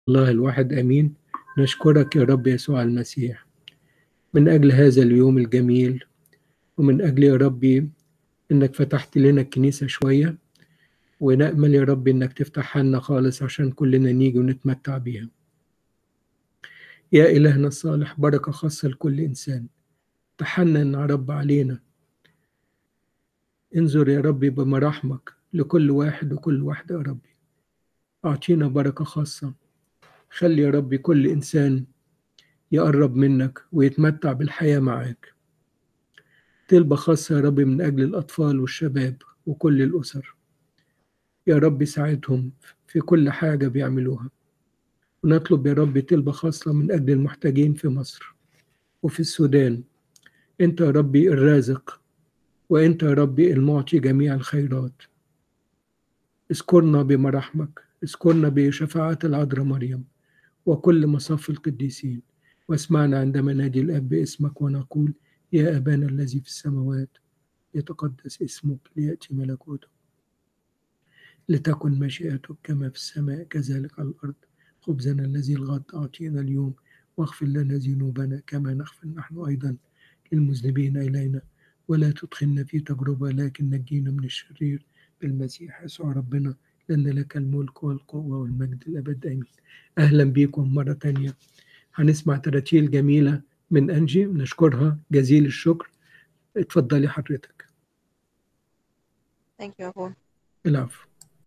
الله الواحد امين نشكرك يا رب يسوع المسيح من اجل هذا اليوم الجميل ومن اجل يا ربي انك فتحت لنا الكنيسه شويه ونامل يا رب انك تفتحها لنا خالص عشان كلنا نيجي ونتمتع بيها يا الهنا الصالح بركه خاصه لكل انسان تحنن يا رب علينا انظر يا ربي بمراحمك لكل واحد وكل واحده يا ربي اعطينا بركه خاصه خلي يا ربي كل إنسان يقرب منك ويتمتع بالحياة معاك طلبة خاصة يا رب من أجل الأطفال والشباب وكل الأسر يا رب ساعدهم في كل حاجة بيعملوها ونطلب يا رب طلبة خاصة من أجل المحتاجين في مصر وفي السودان أنت يا ربي الرازق وأنت يا ربي المعطي جميع الخيرات اذكرنا بمراحمك اذكرنا بشفاعة العذراء مريم وكل مصاف القديسين واسمعنا عندما نادي الأب باسمك ونقول يا أبانا الذي في السماوات يتقدس اسمك ليأتي ملكوتك لتكن مشيئتك كما في السماء كذلك على الأرض خبزنا الذي الغد أعطينا اليوم واغفر لنا ذنوبنا كما نغفر نحن أيضا للمذنبين إلينا ولا تدخلنا في تجربة لكن نجينا من الشرير بالمسيح يسوع ربنا لأن لك الملك والقوة والمجد الأبد آمين أهلا بكم مرة تانية هنسمع تراتيل جميلة من أنجي نشكرها جزيل الشكر اتفضلي حضرتك Thank you, أبو العفو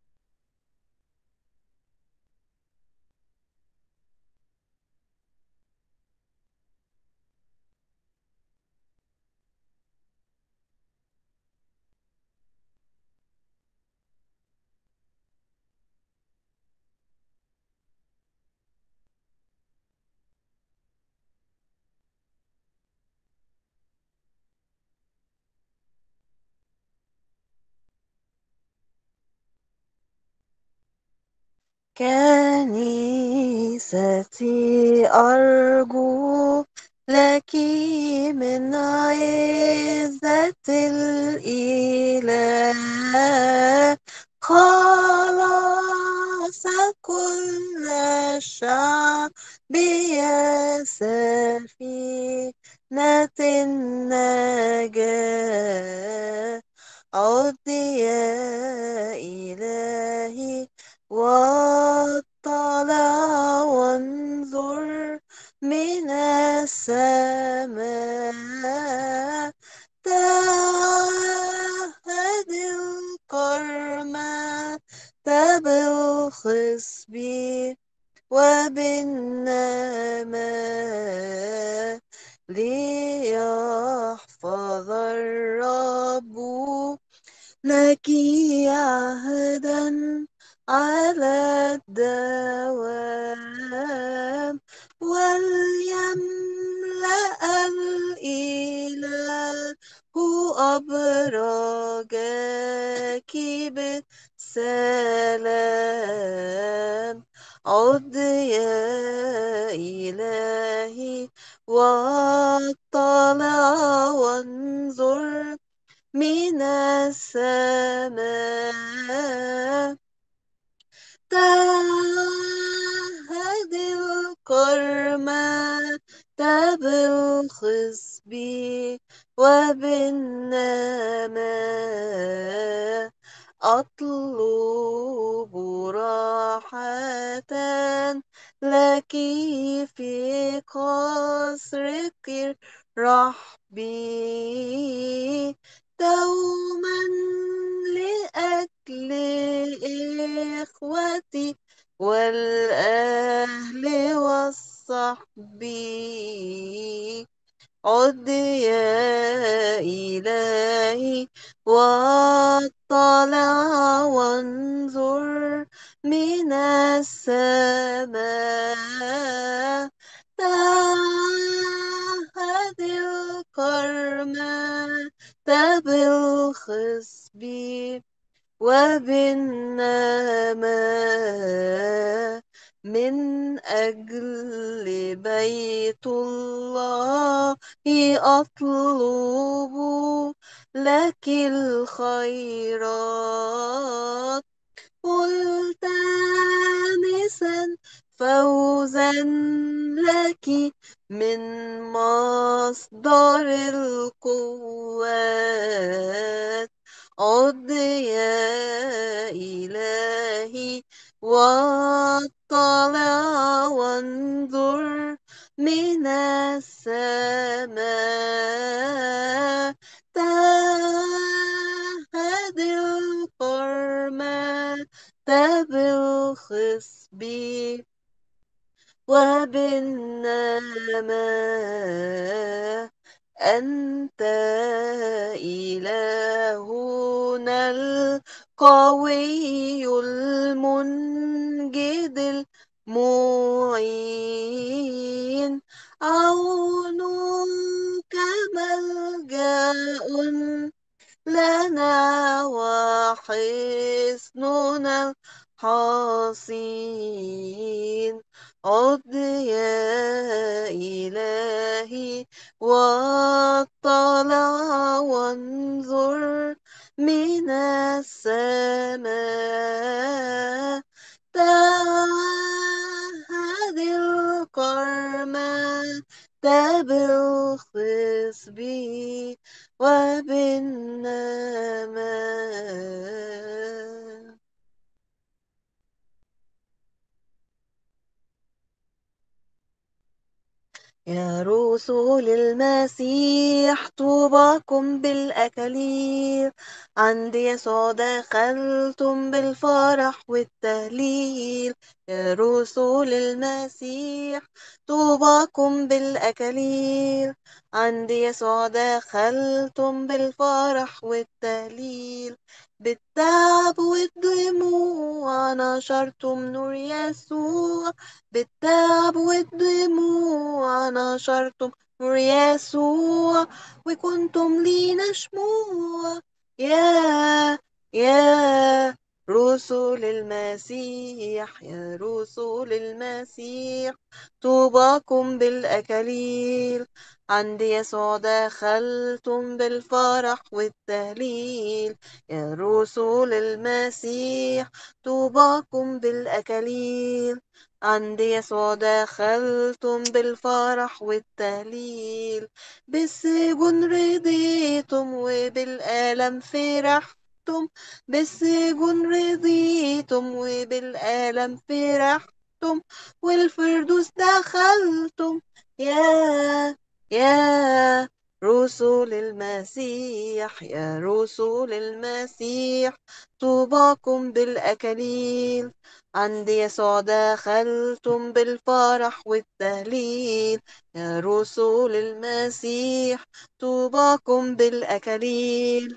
كنيستي أرجو لك من عزة الإله خلاص كل الشعب يا سفينة النجاة عد يا إلهي واطلع وانظر من السماء تعهد الكرمة بالخصب وبالنماء ليحفظ الرب لك عهدا على الدوام وليملأ الإله أبراجك بالسلام عد يا إلهي واطلع وانظر من السماء تعهد الكرمة بالخصب وبالنماء أطلب راحة لك في قصرك رحبي دوما لأجل إخوتي والأهل والصحب عد يا إلهي واطلع وانظر من السماء تعهد الكرمة بالخصب وبالنماء من أجل بيت الله أطلب لك الخيرات ملتمسا فوزا لك من مصدر القوات عد يا إلهي واطلع وانظر من السماء تهد القرمة بالخصب وبالنماء أنت إلهنا القوي المنجد المعين عونك ملجأ لنا وحصننا حصين عد يا إلهي واطلع وانظر من السماء تعهد الكرمة بالخصب وبالنماء يا رسل المسيح طوباكم بالأكاليل عند يسوع دخلتم بالفرح والتهليل يا رسل المسيح طوباكم بالأكاليل عند يسوع دخلتم بالفرح والتهليل بالتعب والدموع نشرتم نور يسوع بالتعب والدموع نشرتم نور يسوع وكنتم لينا شموع يا يا رسل المسيح يا رسل المسيح طوباكم بالأكاليل عند يسوع دخلتم بالفرح والتهليل يا رسل المسيح طوباكم بالأكاليل عند يسوع دخلتم بالفرح والتهليل بالسجن رضيتم وبالآلم فرحتم بالسجن رضيتم وبالآلم فرحتم والفردوس دخلتم يا يا رسل المسيح يا رسل المسيح طوباكم بالأكاليل عند يسوع دخلتم بالفرح والتهليل يا رسل المسيح طوباكم بالأكاليل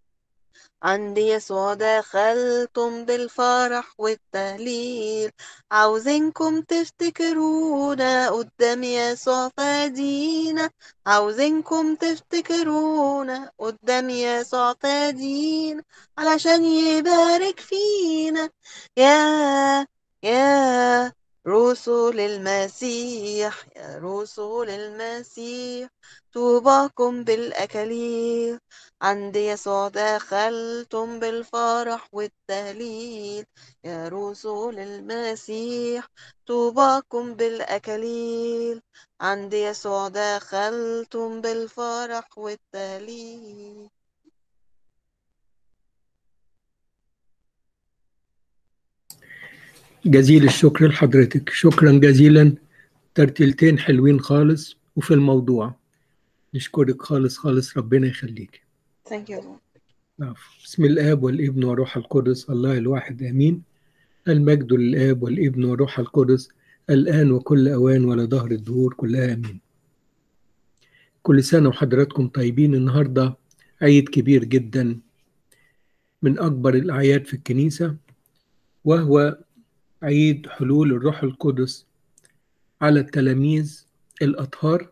عند يسوع دخلتم بالفرح والتهليل عاوزينكم تفتكرونا قدام يسوع فادينا عاوزينكم تفتكرونا قدام يسوع فادينا علشان يبارك فينا يا يا رسل المسيح يا رسل المسيح طوباكم بالأكاليل عند يسوع دخلتم بالفرح والتهليل يا رسل المسيح طوباكم بالأكاليل عند يسوع دخلتم بالفرح والتهليل جزيل الشكر لحضرتك شكرا جزيلا ترتيلتين حلوين خالص وفي الموضوع نشكرك خالص خالص ربنا يخليك Thank you Lord. عفو. بسم الآب والابن والروح القدس الله الواحد آمين المجد للآب والابن والروح القدس الآن وكل أوان ولا ظهر الدهور كلها آمين كل سنة وحضراتكم طيبين النهاردة عيد كبير جدا من أكبر الأعياد في الكنيسة وهو عيد حلول الروح القدس على التلاميذ الأطهار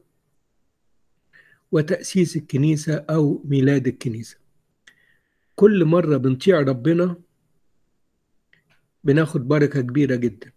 وتأسيس الكنيسة أو ميلاد الكنيسة كل مرة بنطيع ربنا بناخد بركة كبيرة جدا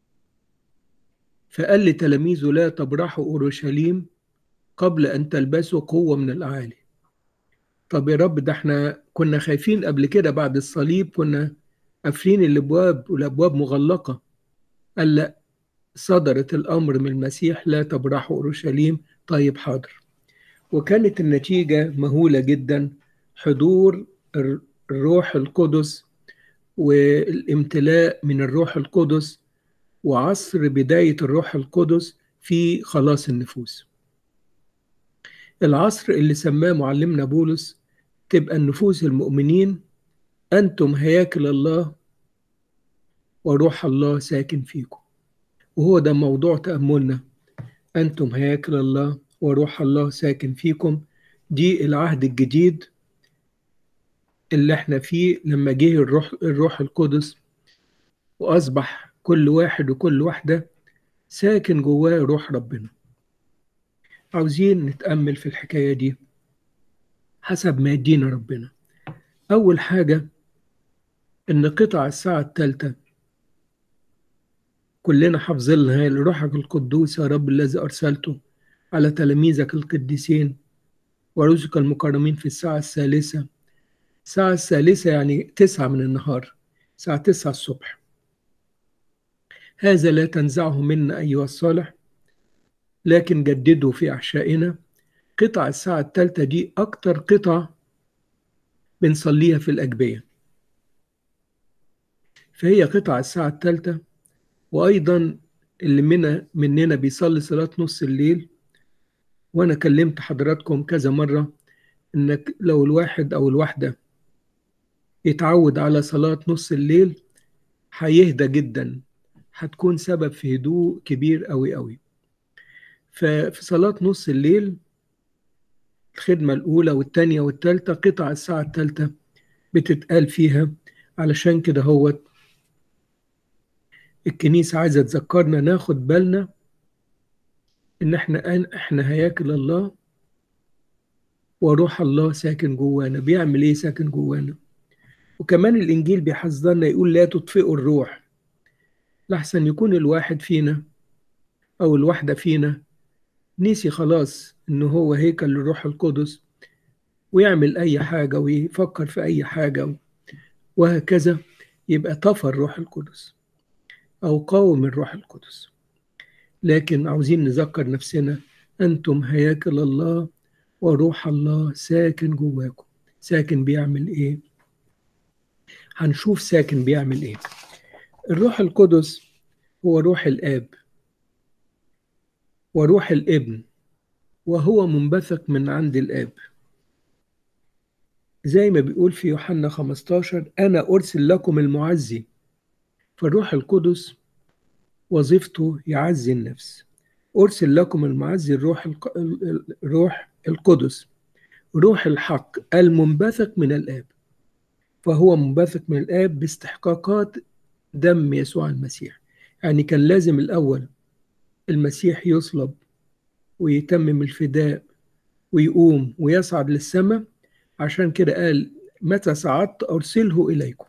فقال لتلاميذه لا تبرحوا أورشليم قبل أن تلبسوا قوة من الأعالي طب يا رب ده احنا كنا خايفين قبل كده بعد الصليب كنا قافلين الابواب والابواب مغلقه قال لا صدرت الأمر من المسيح لا تبرحوا أورشليم طيب حاضر وكانت النتيجة مهولة جدا حضور الروح القدس والامتلاء من الروح القدس وعصر بداية الروح القدس في خلاص النفوس العصر اللي سماه معلمنا بولس تبقى النفوس المؤمنين أنتم هياكل الله وروح الله ساكن فيكم وهو ده موضوع تأملنا أنتم هياكل الله وروح الله ساكن فيكم دي العهد الجديد اللي احنا فيه لما جه الروح الروح القدس واصبح كل واحد وكل واحده ساكن جواه روح ربنا عاوزين نتامل في الحكايه دي حسب ما يدينا ربنا اول حاجه ان قطع الساعه الثالثه كلنا حافظينها لروحك القدوس يا رب الذي ارسلته على تلاميذك القديسين ورسلك المكرمين في الساعه الثالثه الساعة الثالثة يعني تسعة من النهار الساعة تسعة الصبح هذا لا تنزعه منا أيها الصالح لكن جددوا في أحشائنا قطع الساعة الثالثة دي أكتر قطع بنصليها في الأجبية فهي قطع الساعة الثالثة وأيضا اللي منا مننا بيصلي صلاة نص الليل وأنا كلمت حضراتكم كذا مرة إنك لو الواحد أو الواحدة يتعود على صلاة نص الليل هيهدى جدا هتكون سبب في هدوء كبير قوي قوي ففي صلاة نص الليل الخدمة الأولى والتانية والتالتة قطع الساعة التالتة بتتقال فيها علشان كده هو الكنيسة عايزة تذكرنا ناخد بالنا إن إحنا إحنا هياكل الله وروح الله ساكن جوانا بيعمل إيه ساكن جوانا وكمان الإنجيل بيحذرنا يقول لا تطفئوا الروح لحسن يكون الواحد فينا أو الواحدة فينا نسي خلاص إن هو هيكل للروح القدس ويعمل أي حاجة ويفكر في أي حاجة وهكذا يبقى طفى الروح القدس أو قاوم الروح القدس لكن عاوزين نذكر نفسنا أنتم هياكل الله وروح الله ساكن جواكم ساكن بيعمل إيه؟ هنشوف ساكن بيعمل ايه الروح القدس هو روح الاب وروح الابن وهو منبثق من عند الاب زي ما بيقول في يوحنا 15 انا ارسل لكم المعزي فالروح القدس وظيفته يعزي النفس ارسل لكم المعزي الروح الروح القدس روح الحق المنبثق من الاب فهو منبثق من الآب باستحقاقات دم يسوع المسيح يعني كان لازم الأول المسيح يصلب ويتمم الفداء ويقوم ويصعد للسماء عشان كده قال متى صعدت أرسله إليكم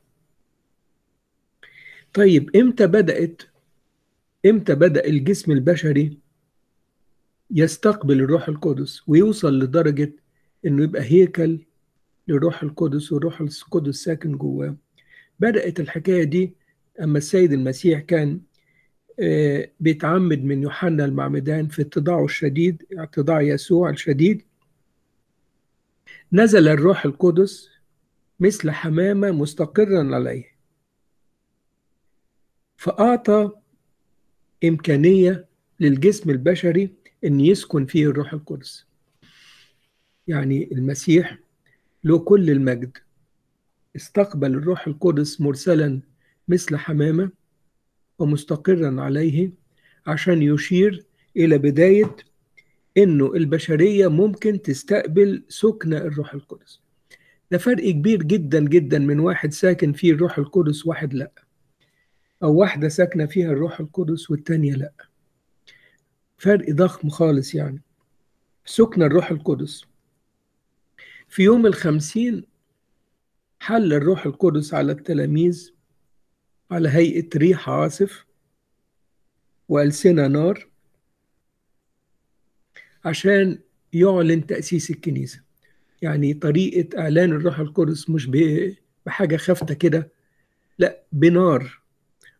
طيب إمتى بدأت إمتى بدأ الجسم البشري يستقبل الروح القدس ويوصل لدرجة إنه يبقى هيكل للروح القدس والروح القدس ساكن جواه بدأت الحكاية دي أما السيد المسيح كان بيتعمد من يوحنا المعمدان في اتضاعه الشديد اتضاع يسوع الشديد نزل الروح القدس مثل حمامة مستقرا عليه فأعطى إمكانية للجسم البشري أن يسكن فيه الروح القدس يعني المسيح له كل المجد استقبل الروح القدس مرسلا مثل حمامة ومستقرا عليه عشان يشير إلى بداية إنه البشرية ممكن تستقبل سكن الروح القدس ده فرق كبير جدا جدا من واحد ساكن فيه الروح القدس واحد لأ أو واحدة ساكنة فيها الروح القدس والتانية لأ فرق ضخم خالص يعني سكن الروح القدس في يوم الخمسين حل الروح القدس على التلاميذ على هيئة ريح عاصف وألسنة نار عشان يعلن تأسيس الكنيسة يعني طريقة إعلان الروح القدس مش بحاجة خافتة كده لا بنار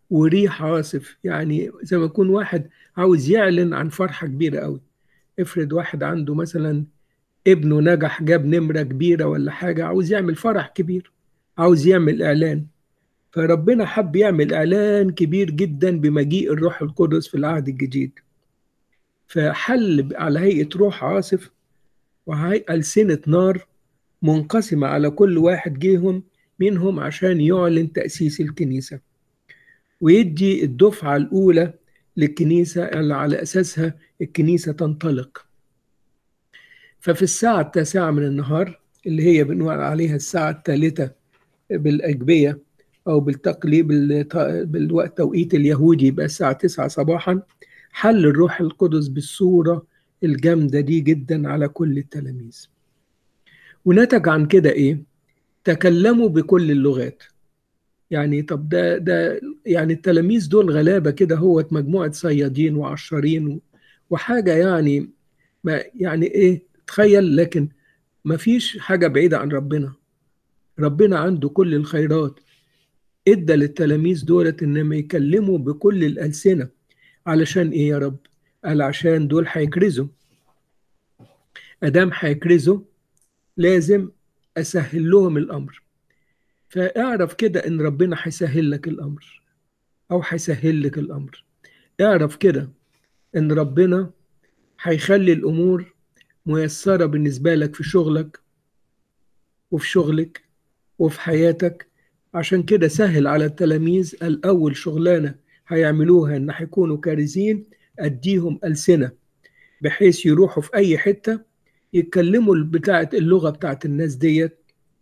وريح عاصف يعني زي ما يكون واحد عاوز يعلن عن فرحة كبيرة قوي افرض واحد عنده مثلا ابنه نجح جاب نمرة كبيرة ولا حاجة عاوز يعمل فرح كبير عاوز يعمل إعلان فربنا حب يعمل إعلان كبير جدا بمجيء الروح القدس في العهد الجديد فحل على هيئة روح عاصف وهيئة ألسنة نار منقسمة على كل واحد جيهم منهم عشان يعلن تأسيس الكنيسة ويدي الدفعة الأولى للكنيسة اللي على أساسها الكنيسة تنطلق ففي الساعة التاسعة من النهار اللي هي بنقول عليها الساعة الثالثة بالأجبية أو بالتقليب بالوقت توقيت اليهودي يبقى الساعة 9 صباحا حل الروح القدس بالصورة الجامدة دي جدا على كل التلاميذ ونتج عن كده إيه؟ تكلموا بكل اللغات يعني طب ده ده يعني التلاميذ دول غلابة كده هو مجموعة صيادين وعشارين وحاجة يعني ما يعني إيه تخيل لكن ما فيش حاجة بعيدة عن ربنا ربنا عنده كل الخيرات ادى للتلاميذ دولت انما يكلموا بكل الالسنه علشان ايه يا رب قال عشان دول هيكرزوا ادام هيكرزوا لازم اسهل لهم الامر فاعرف كده ان ربنا هيسهل لك الامر او هيسهل لك الامر اعرف كده ان ربنا هيخلي الامور ميسره بالنسبه لك في شغلك وفي شغلك وفي حياتك عشان كده سهل على التلاميذ الأول شغلانة هيعملوها إن هيكونوا كارزين أديهم ألسنة بحيث يروحوا في أي حتة يتكلموا بتاعة اللغة بتاعة الناس ديت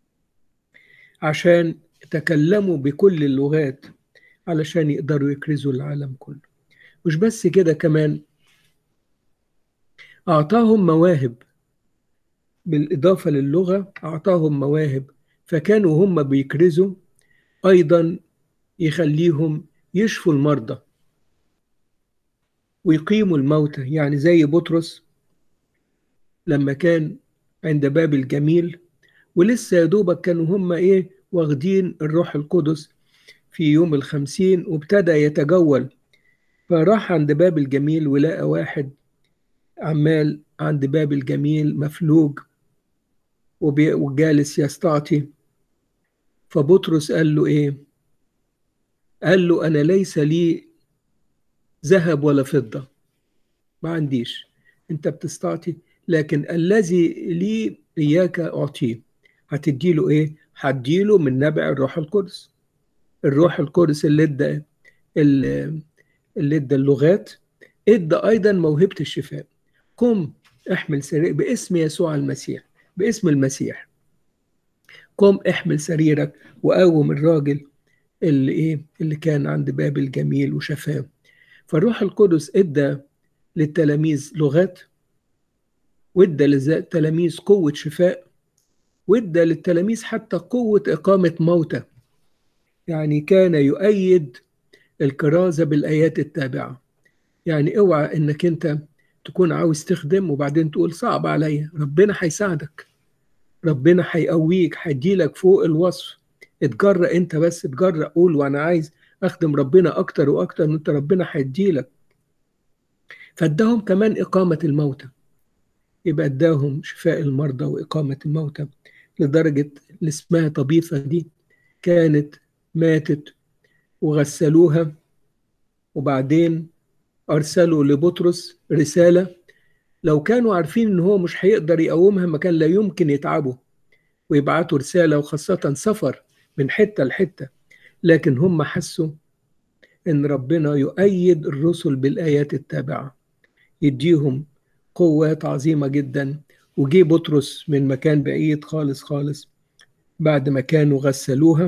عشان تكلموا بكل اللغات علشان يقدروا يكرزوا العالم كله مش بس كده كمان أعطاهم مواهب بالإضافة للغة أعطاهم مواهب فكانوا هم بيكرزوا أيضا يخليهم يشفوا المرضى ويقيموا الموتى يعني زي بطرس لما كان عند باب الجميل ولسه يا دوبك كانوا هم ايه واخدين الروح القدس في يوم الخمسين وابتدى يتجول فراح عند باب الجميل ولقى واحد عمال عند باب الجميل مفلوج وجالس يستعطي فبطرس قال له ايه قال له انا ليس لي ذهب ولا فضه ما عنديش انت بتستعطي لكن الذي لي اياك اعطيه هتدي له ايه هديله من نبع الروح القدس الروح القدس اللي ادى اللي ادى اللغات ادى ايضا موهبه الشفاء قم احمل سرير باسم يسوع المسيح باسم المسيح قم احمل سريرك وقوم الراجل اللي ايه اللي كان عند باب الجميل وشفاه فالروح القدس ادى للتلاميذ لغات وادى للتلاميذ قوة شفاء وادى للتلاميذ حتى قوة إقامة موتى يعني كان يؤيد الكرازة بالآيات التابعة يعني اوعى انك انت تكون عاوز تخدم وبعدين تقول صعب عليا ربنا هيساعدك ربنا هيقويك هيديلك فوق الوصف اتجرأ انت بس اتجرأ قول وانا عايز اخدم ربنا اكتر واكتر انت ربنا هيديلك فاداهم كمان اقامة الموتى يبقى اداهم شفاء المرضى واقامة الموتى لدرجة اللي اسمها طبيفة دي كانت ماتت وغسلوها وبعدين أرسلوا لبطرس رسالة لو كانوا عارفين إن هو مش هيقدر يقومها ما كان لا يمكن يتعبوا ويبعتوا رسالة وخاصة سفر من حتة لحتة لكن هم حسوا إن ربنا يؤيد الرسل بالآيات التابعة يديهم قوات عظيمة جدا وجي بطرس من مكان بعيد خالص خالص بعد ما كانوا غسلوها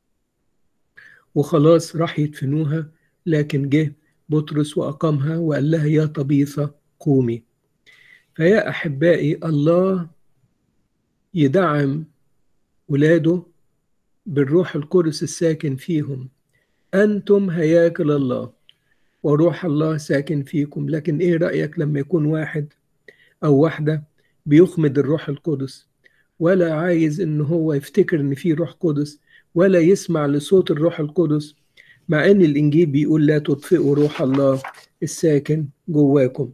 وخلاص راح يدفنوها لكن جه بطرس وأقامها وقال لها يا طبيثة قومي فيا أحبائي الله يدعم ولاده بالروح القدس الساكن فيهم أنتم هياكل الله وروح الله ساكن فيكم لكن إيه رأيك لما يكون واحد أو واحدة بيخمد الروح القدس ولا عايز إن هو يفتكر إن في روح قدس ولا يسمع لصوت الروح القدس مع ان الانجيل بيقول لا تطفئوا روح الله الساكن جواكم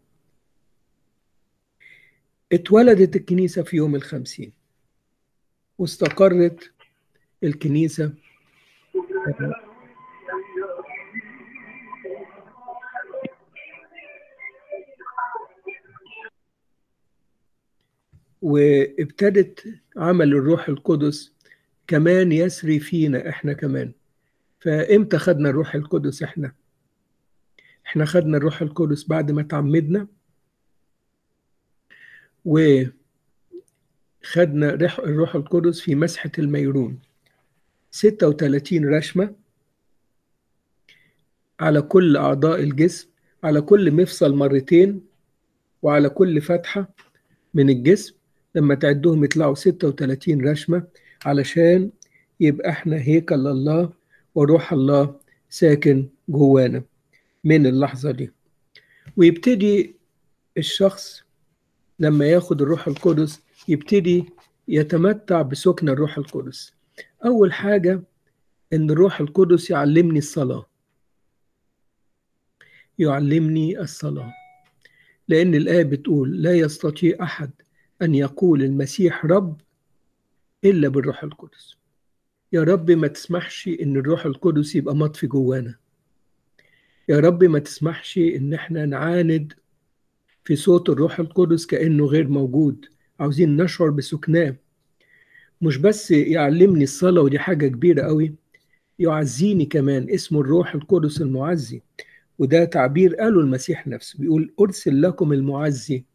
اتولدت الكنيسة في يوم الخمسين واستقرت الكنيسة وابتدت عمل الروح القدس كمان يسري فينا احنا كمان فامتى خدنا الروح القدس احنا احنا خدنا الروح القدس بعد ما تعمدنا وخدنا الروح القدس في مسحة الميرون 36 رشمة على كل أعضاء الجسم على كل مفصل مرتين وعلى كل فتحة من الجسم لما تعدهم يطلعوا 36 رشمة علشان يبقى احنا هيكل الله وروح الله ساكن جوانا من اللحظة دي ويبتدي الشخص لما ياخد الروح القدس يبتدي يتمتع بسكن الروح القدس أول حاجة إن الروح القدس يعلمني الصلاة يعلمني الصلاة لأن الآية بتقول لا يستطيع أحد أن يقول المسيح رب إلا بالروح القدس يا رب ما تسمحش إن الروح القدس يبقى مطفي جوانا يا رب ما تسمحش إن إحنا نعاند في صوت الروح القدس كأنه غير موجود عاوزين نشعر بسكناه مش بس يعلمني الصلاة ودي حاجة كبيرة قوي يعزيني كمان اسمه الروح القدس المعزي وده تعبير قاله المسيح نفسه بيقول أرسل لكم المعزي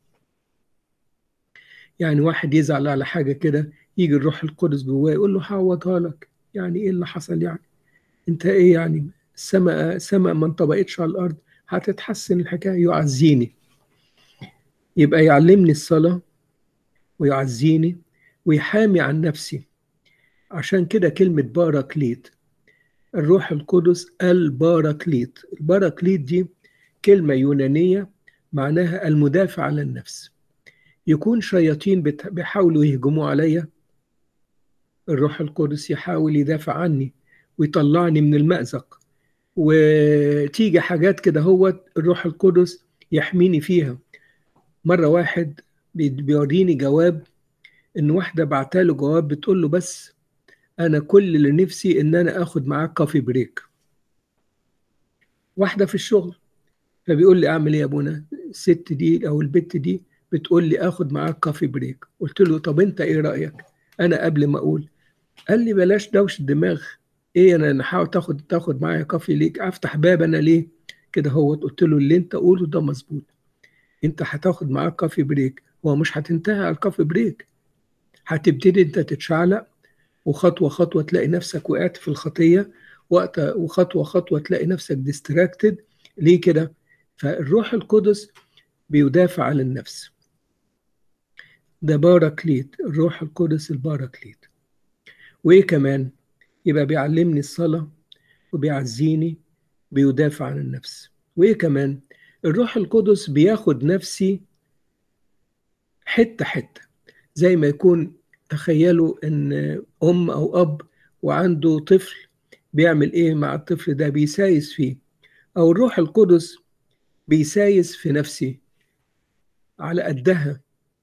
يعني واحد يزعل على حاجة كده يجي الروح القدس جواه يقول له هعوضها لك يعني ايه اللي حصل يعني انت ايه يعني السماء السماء ما انطبقتش على الارض هتتحسن الحكايه يعزيني يبقى يعلمني الصلاه ويعزيني ويحامي عن نفسي عشان كده كلمة باراكليت الروح القدس الباراكليت الباراكليت دي كلمة يونانية معناها المدافع عن النفس يكون شياطين بيحاولوا يهجموا عليا الروح القدس يحاول يدافع عني ويطلعني من المأزق وتيجي حاجات كده هو الروح القدس يحميني فيها مرة واحد بيوريني جواب ان واحدة بعتاله جواب بتقول له بس انا كل اللي نفسي ان انا اخد معاك كافي بريك واحدة في الشغل فبيقول لي اعمل ايه يا ابونا الست دي او البت دي بتقول لي اخد معاك كافي بريك قلت له طب انت ايه رايك انا قبل ما اقول قال لي بلاش دوش الدماغ ايه انا نحاول تاخد تاخد معايا كافي ليك افتح باب انا ليه كده هو قلت له اللي انت قوله ده مظبوط انت هتاخد معاك كافي بريك هو مش هتنتهي على الكافي بريك هتبتدي انت تتشعلق وخطوه خطوه تلاقي نفسك وقعت في الخطيه وقت وخطوه خطوه تلاقي نفسك ديستراكتد ليه كده فالروح القدس بيدافع عن النفس ده باراكليت الروح القدس الباراكليت وايه كمان يبقى بيعلمني الصلاة وبيعزيني بيدافع عن النفس وايه كمان الروح القدس بياخد نفسي حتة حتة زي ما يكون تخيلوا ان ام او اب وعنده طفل بيعمل ايه مع الطفل ده بيسايس فيه او الروح القدس بيسايس في نفسي على قدها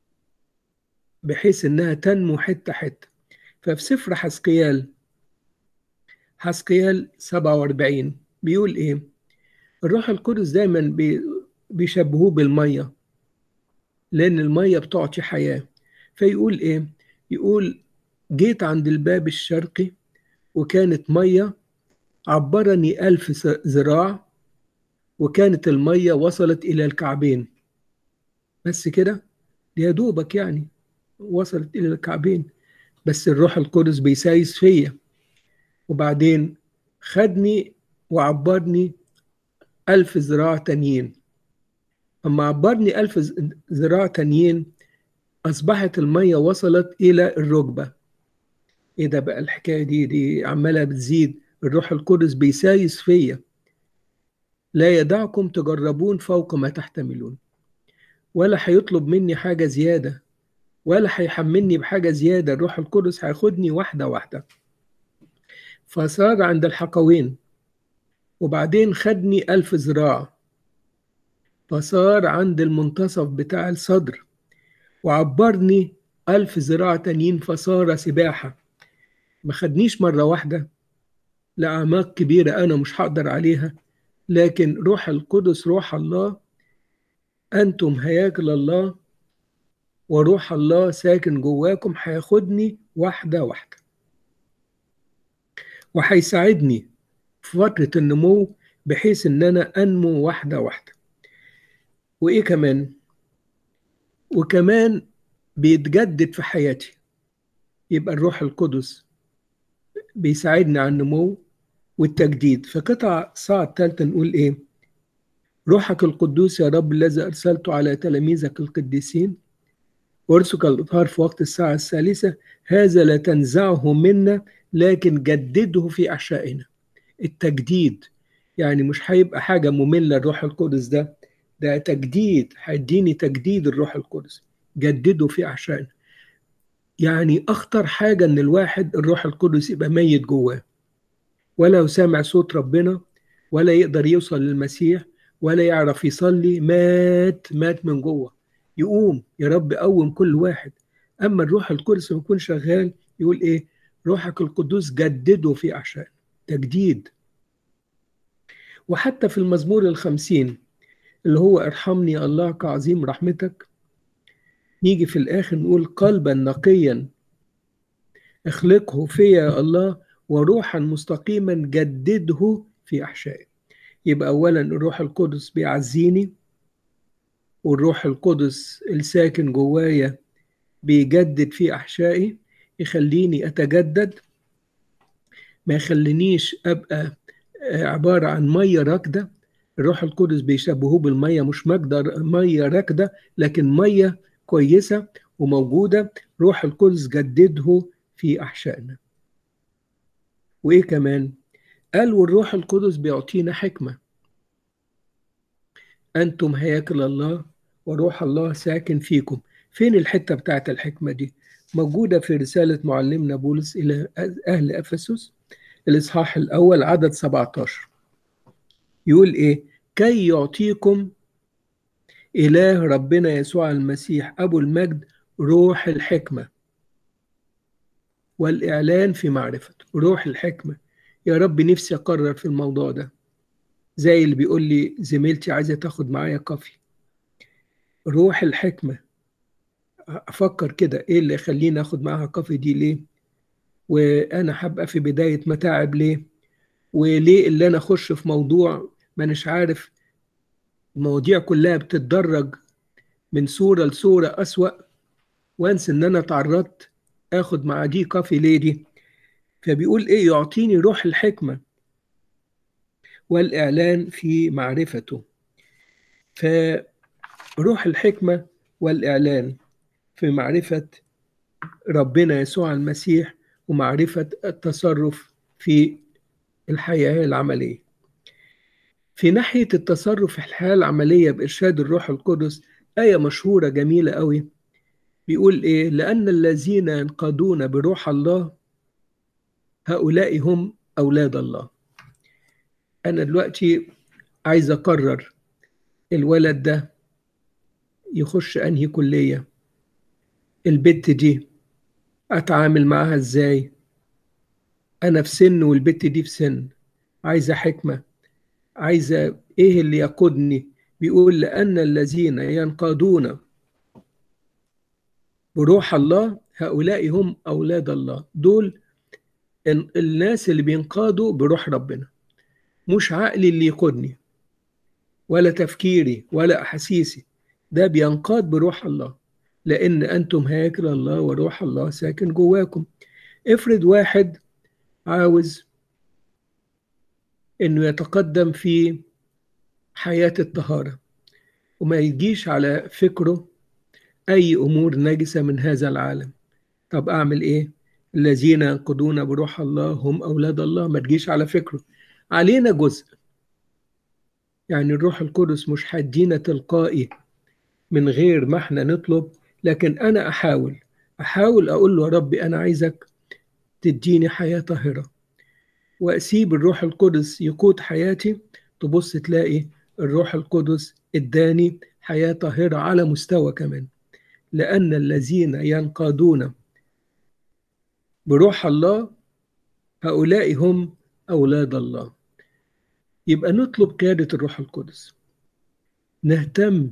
بحيث انها تنمو حته حته ففي سفر حسقيال حسقيال 47 بيقول ايه الروح القدس دايما بي بيشبهوه بالميه لان الميه بتعطي حياه فيقول ايه يقول جيت عند الباب الشرقي وكانت ميه عبرني ألف ذراع وكانت الميه وصلت الى الكعبين بس كده يا دوبك يعني وصلت الى الكعبين بس الروح القدس بيسايس فيا وبعدين خدني وعبرني ألف ذراع تانيين أما عبرني ألف ذراع تانيين أصبحت المية وصلت إلى الركبة إيه ده بقى الحكاية دي دي عمالة بتزيد الروح القدس بيسايس فيا لا يدعكم تجربون فوق ما تحتملون ولا هيطلب مني حاجة زيادة ولا هيحملني بحاجة زيادة الروح القدس هياخدني واحدة واحدة فصار عند الحقوين وبعدين خدني ألف ذراع فصار عند المنتصف بتاع الصدر وعبرني ألف ذراع تانيين فصار سباحة ما خدنيش مرة واحدة لأعماق كبيرة أنا مش هقدر عليها لكن روح القدس روح الله أنتم هياكل الله وروح الله ساكن جواكم هياخدني واحدة واحدة وهيساعدني في فترة النمو بحيث إن أنا أنمو واحدة واحدة وإيه كمان وكمان بيتجدد في حياتي يبقى الروح القدس بيساعدني على النمو والتجديد في قطع ساعة الثالثة نقول إيه روحك القدوس يا رب الذي أرسلته على تلاميذك القديسين وارسك الإطهار في وقت الساعة الثالثة هذا لا تنزعه منا لكن جدده في أحشائنا التجديد يعني مش هيبقى حاجة مملة الروح القدس ده ده تجديد هيديني تجديد الروح القدس جدده في أحشائنا يعني أخطر حاجة إن الواحد الروح القدس يبقى ميت جواه ولا سامع صوت ربنا ولا يقدر يوصل للمسيح ولا يعرف يصلي مات مات من جوه يقوم يا رب قوم كل واحد اما الروح القدس لما يكون شغال يقول ايه روحك القدوس جدده في احشائنا تجديد وحتى في المزمور الخمسين اللي هو ارحمني الله كعظيم رحمتك نيجي في الاخر نقول قلبا نقيا اخلقه فيا يا الله وروحا مستقيما جدده في احشائي يبقى اولا الروح القدس بيعزيني والروح القدس الساكن جوايا بيجدد في احشائي يخليني اتجدد ما يخلينيش ابقى عباره عن ميه راكده الروح القدس بيشبهوه بالميه مش مقدر ميه راكده لكن ميه كويسه وموجوده روح القدس جدده في احشائنا وايه كمان قال والروح القدس بيعطينا حكمه انتم هياكل الله وروح الله ساكن فيكم فين الحته بتاعت الحكمه دي موجوده في رساله معلمنا بولس الى اهل افسس الاصحاح الاول عدد 17 يقول ايه كي يعطيكم اله ربنا يسوع المسيح ابو المجد روح الحكمه والاعلان في معرفته روح الحكمه يا رب نفسي اقرر في الموضوع ده زي اللي بيقول لي زميلتي عايزه تاخد معايا كافي روح الحكمه افكر كده ايه اللي يخليني اخد معاها كافي دي ليه وانا هبقى في بدايه متاعب ليه وليه اللي انا اخش في موضوع مانيش عارف المواضيع كلها بتتدرج من صوره لصوره اسوا وانسى ان انا تعرضت اخد مع دي كافي ليه دي فبيقول ايه يعطيني روح الحكمه والاعلان في معرفته فروح الحكمه والاعلان في معرفه ربنا يسوع المسيح ومعرفه التصرف في الحياه العمليه في ناحيه التصرف في الحياه العمليه بارشاد الروح القدس ايه مشهوره جميله قوي بيقول ايه لان الذين ينقادون بروح الله هؤلاء هم اولاد الله انا دلوقتي عايز اقرر الولد ده يخش انهي كليه البت دي اتعامل معاها ازاي انا في سن والبت دي في سن عايزه حكمه عايزه ايه اللي يقودني بيقول لان الذين ينقادون بروح الله هؤلاء هم اولاد الله دول الناس اللي بينقادوا بروح ربنا مش عقلي اللي يقودني ولا تفكيري ولا احاسيسي ده بينقاد بروح الله لان انتم هياكل الله وروح الله ساكن جواكم افرض واحد عاوز انه يتقدم في حياه الطهاره وما يجيش على فكره اي امور نجسه من هذا العالم طب اعمل ايه الذين ينقضون بروح الله هم اولاد الله ما تجيش على فكره علينا جزء يعني الروح القدس مش هيدينا تلقائي من غير ما احنا نطلب لكن انا احاول احاول اقول له يا ربي انا عايزك تديني حياه طاهره واسيب الروح القدس يقود حياتي تبص تلاقي الروح القدس اداني حياه طاهره على مستوى كمان لان الذين ينقادون بروح الله هؤلاء هم اولاد الله يبقى نطلب قياده الروح القدس نهتم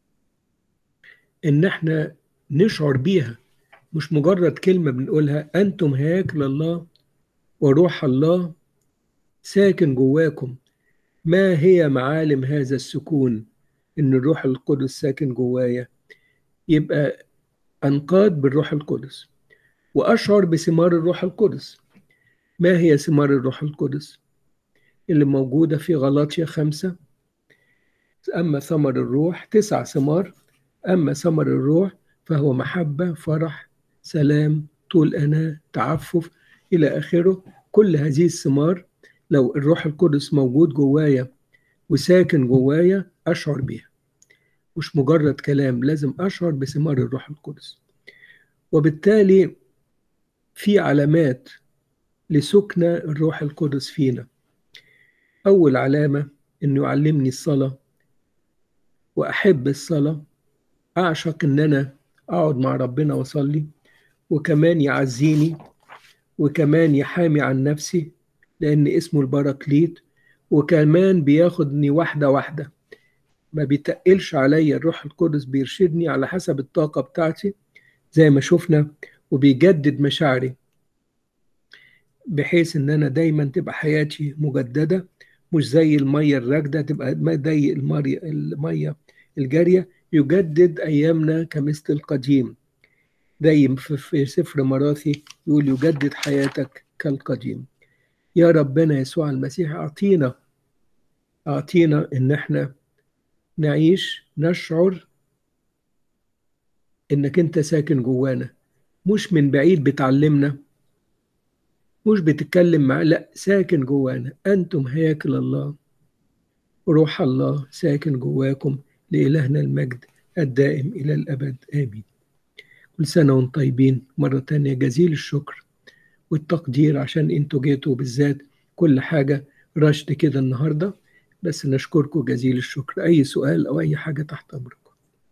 ان احنا نشعر بيها مش مجرد كلمه بنقولها انتم هياكل الله وروح الله ساكن جواكم ما هي معالم هذا السكون ان الروح القدس ساكن جوايا يبقى انقاد بالروح القدس واشعر بثمار الروح القدس ما هي ثمار الروح القدس اللي موجوده في غلاطيا خمسة اما ثمر الروح تسع ثمار اما ثمر الروح فهو محبه فرح سلام طول انا تعفف الى اخره كل هذه الثمار لو الروح القدس موجود جوايا وساكن جوايا اشعر بيها مش مجرد كلام لازم اشعر بثمار الروح القدس وبالتالي في علامات لسكن الروح القدس فينا اول علامه انه يعلمني الصلاه واحب الصلاه اعشق ان انا اقعد مع ربنا واصلي وكمان يعزيني وكمان يحامي عن نفسي لأن اسمه البراكليت وكمان بياخدني واحدة واحدة ما بيتقلش عليا الروح القدس بيرشدني على حسب الطاقة بتاعتي زي ما شفنا وبيجدد مشاعري بحيث ان انا دايما تبقى حياتي مجددة مش زي المية الراكدة تبقى زي المية الجارية يجدد أيامنا كمثل القديم زي في سفر مراثي يقول يجدد حياتك كالقديم يا ربنا يسوع المسيح أعطينا أعطينا إن إحنا نعيش نشعر إنك أنت ساكن جوانا مش من بعيد بتعلمنا مش بتتكلم معاه لا ساكن جوانا أنتم هياكل الله روح الله ساكن جواكم لإلهنا المجد الدائم إلى الأبد آمين كل سنة وانتم طيبين مرة تانية جزيل الشكر والتقدير عشان انتوا جيتوا بالذات كل حاجة رشد كده النهاردة بس نشكركم جزيل الشكر أي سؤال أو أي حاجة تحت أمركم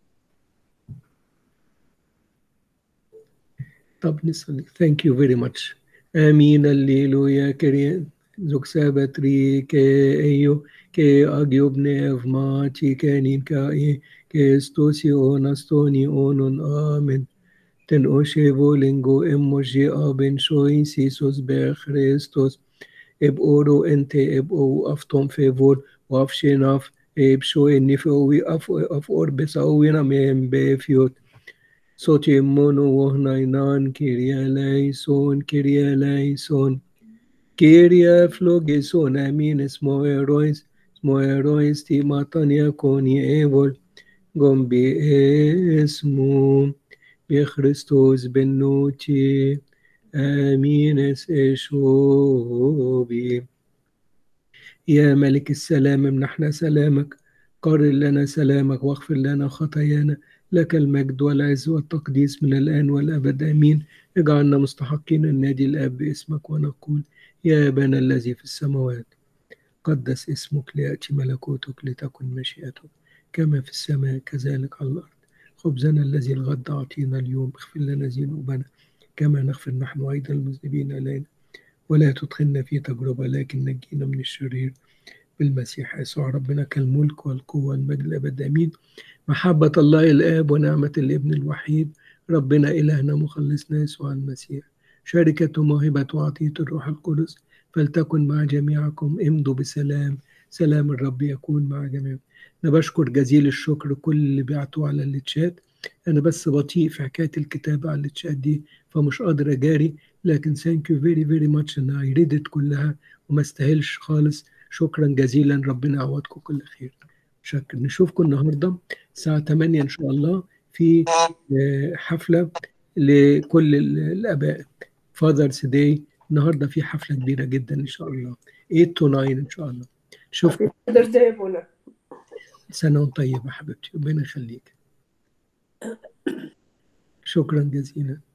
طب نصلي thank you very much آمين الليلويا كريم زوك سابتري كي أيو كي أجيوبني أفماتي كانين كاي كي استوسي أونستوني أونون آمين ten oshevo lengo emoji aben shoin sisos ber Christos eb oro ente eb o aftom favor waf shenaf eb sho enifo wi af af or besa wina mem befiot sote mono wohnainan kiria leison kiria leison kiria flogeson amin smoerois smoerois ti matania koni evol gombi esmu بخريستوس بنوتي آمين شوبي يا ملك السلام منحنا سلامك قرر لنا سلامك واغفر لنا خطايانا لك المجد والعز والتقديس من الآن والأبد آمين اجعلنا مستحقين النادي الآب باسمك ونقول يا أبانا الذي في السماوات قدس اسمك ليأتي ملكوتك لتكن مشيئتك كما في السماء كذلك على الأرض خبزنا الذي الغد أعطينا اليوم اغفر لنا ذنوبنا كما نغفر نحن أيضا المذنبين إلينا ولا تدخلنا في تجربة لكن نجينا من الشرير بالمسيح يسوع ربنا كالملك والقوة والمجد الأبد آمين محبة الله الآب ونعمة الابن الوحيد ربنا إلهنا مخلصنا يسوع المسيح شركة موهبة وعطية الروح القدس فلتكن مع جميعكم امضوا بسلام سلام الرب يكون مع جميعكم أنا بشكر جزيل الشكر كل اللي بعتوا على التشات أنا بس بطيء في حكاية الكتابة على التشات دي فمش قادر أجاري لكن ثانك يو فيري فيري ماتش إن أي ريدت كلها وما استاهلش خالص شكرا جزيلا ربنا يعوضكم كل خير شكرا نشوفكم النهارده الساعة 8 إن شاء الله في حفلة لكل الآباء فاذرز داي النهارده في حفلة كبيرة جدا إن شاء الله 8 to 9 إن شاء الله شوفكم سنة وانت طيبة حبيبتي ربنا يخليك شكرا جزيلا